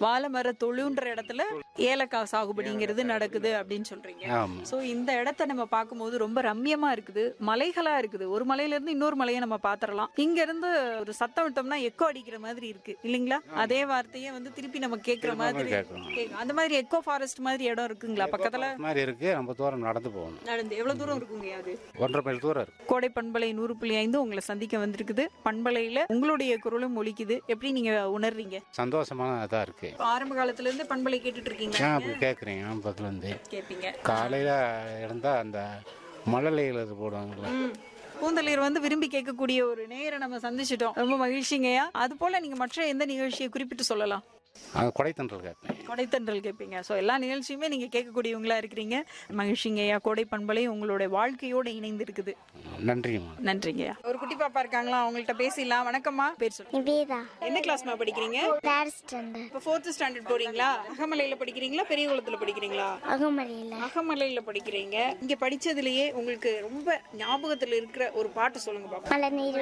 வாழைமர தொழுன்ற இடத்துல ஏலக்காய் சாகுபடிங்கிறது நடக்குது அப்படின்னு சொல்றீங்க ஆமாம் சோ இந்த இடத்த நம்ம பார்க்கும்போது ரொம்ப ரம்யமா இருக்குது மலைகளா இருக்குது ஒரு மலையில இருந்து இன்னொரு மலையை நம்ம பாத்திரலாம் இங்க இருந்து ஒரு சத்தம் விட்டோம்னா எக்கோ அடிக்கிற மாதிரி இருக்கு இல்லைங்களா அதே வார்த்தையே வந்து திருப்பி நம்ம கேக்குற திரும்ப மாதிரி கேட்கணும். கேக்கும். அந்த மாதிரி எக்கோ ஃபாரஸ்ட் மாதிரி இடம் இருக்குங்களா பக்கத்துல மாதிரி இருக்கு நம்ம தூரம் நடந்து போகணும் நடந்து எவ்வளவு தூரம் இருக்குங்க அது ஒன்றரை மைல் தூரம் இருக்கு கோடை பண்பலை நூறு புள்ளி ஐந்து உங்களை சந்திக்க வந்திருக்குது பண்பலையில உங்களுடைய குரலும் ஒலிக்குது எப்படி நீங்க உணர்றீங்க சந்தோஷமான இதாக இருக்கு இப்ப ஆரம்ப காலத்துல இருந்து பண்பலை கேட்டுட்டு இருக்கீங்களா ஏன் அப்படி கேட்குறீங்க ஆம்பத்துலேருந்து கேட்பீங்க காலையில் இருந்தால் அந்த மழலையில் இது போடுவாங்கல்ல ம். பூந்தளிர் வந்து விரும்பி கேட்கக்கூடிய ஒரு நேயரை நம்ம சந்திச்சிட்டோம் ரொம்ப மகிழ்ச்சிங்கய்யா அது போல நீங்க மற்ற எந்த நிகழ்ச்சியை குறிப்பிட்டு சொல்லலாம் அது கொடைத்தன்றல் கேட்பேன் கொடைத்தன்றல் கேட்பீங்க ஸோ எல்லா நிகழ்ச்சியுமே நீங்க கேட்கக்கூடியவங்களா இருக்கிறீங்க மகிழ்ச்சிங்கய்யா கோடை பண்பலை உங்களுடைய வாழ்க்கையோட இணைந்து இருக்குது நன்றிங்கம்மா நன்றிங்கய்யா ஒரு குட்டி பாப்பா இருக்காங்களா அவங்கள்ட்ட பேசிடலாம் வணக்கம்மா பேர் சொல்லுங்க நிவேதா எந்த கிளாஸ்மா படிக்கிறீங்க தேர்ட் ஸ்டாண்டர்ட் இப்போ ஃபோர்த் ஸ்டாண்டர்ட் போறீங்களா அகமலையில படிக்கிறீங்களா பெரிய குளத்துல படிக்கிறீங்களா அகமலையில் அகமலையில படிக்கிறீங்க இங்க படிச்சதுலயே உங்களுக்கு ரொம்ப ஞாபகத்துல இருக்கிற ஒரு பாட்டு சொல்லுங்க பாப்பா மழை நீர்